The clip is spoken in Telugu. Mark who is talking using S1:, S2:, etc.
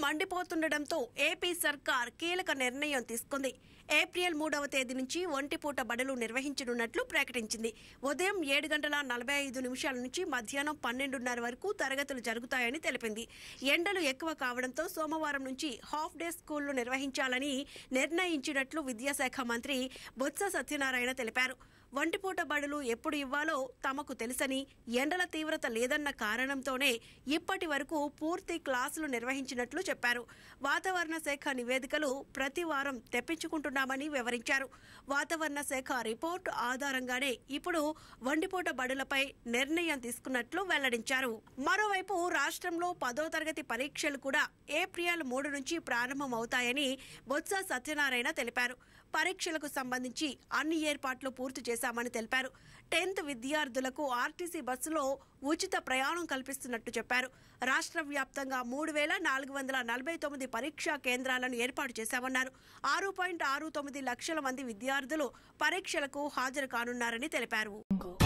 S1: మండిపోతుండటంతో ఏపీ సర్కార్ కీలక నిర్ణయం తీసుకుంది ఏప్రిల్ మూడవ తేదీ నుంచి ఒంటిపూట బడులు నిర్వహించనున్నట్లు ప్రకటించింది ఉదయం ఏడు గంటల నలభై ఐదు నిమిషాల నుంచి మధ్యాహ్నం పన్నెండున్నర వరకు తరగతులు జరుగుతాయని తెలిపింది ఎండలు ఎక్కువ కావడంతో సోమవారం నుంచి హాఫ్ డే స్కూళ్లు నిర్వహించాలని నిర్ణయించినట్లు విద్యాశాఖ మంత్రి బొత్స సత్యనారాయణ తెలిపారు ఒంటిపూట బడులు ఎప్పుడు ఇవ్వాలో తమకు తెలుసని ఎండల తీవ్రత లేదన్న కారణంతోనే ఇప్పటి వరకు పూర్తి క్లాసులు నిర్వహించినట్లు చెప్పారు వాతావరణ శాఖ నివేదికలు ప్రతి వారం తెప్పించుకుంటున్నామని వివరించారు వాతావరణ శాఖ రిపోర్టు ఆధారంగానే ఇప్పుడు వండిపూట బడులపై నిర్ణయం తీసుకున్నట్లు వెల్లడించారు మరోవైపు రాష్ట్రంలో పదో తరగతి పరీక్షలు కూడా ఏప్రిల్ మూడు నుంచి ప్రారంభమవుతాయని బొత్స సత్యనారాయణ తెలిపారు పరీక్షలకు సంబంధించి అన్ని ఏర్పాట్లు పూర్తి చేశామని తెలిపారు టెన్త్ విద్యార్థులకు ఆర్టీసీ బస్సులో ఉచిత ప్రయాణం కల్పిస్తున్నట్టు చెప్పారు రాష్ట్ర వ్యాప్తంగా మూడు వేల నాలుగు వందల నలభై తొమ్మిది పరీక్షా కేంద్రాలను ఏర్పాటు చేశామన్నారు ఆరు పాయింట్ ఆరు తొమ్మిది లక్షల మంది విద్యార్థులు పరీక్షలకు హాజరు కానున్నారని తెలిపారు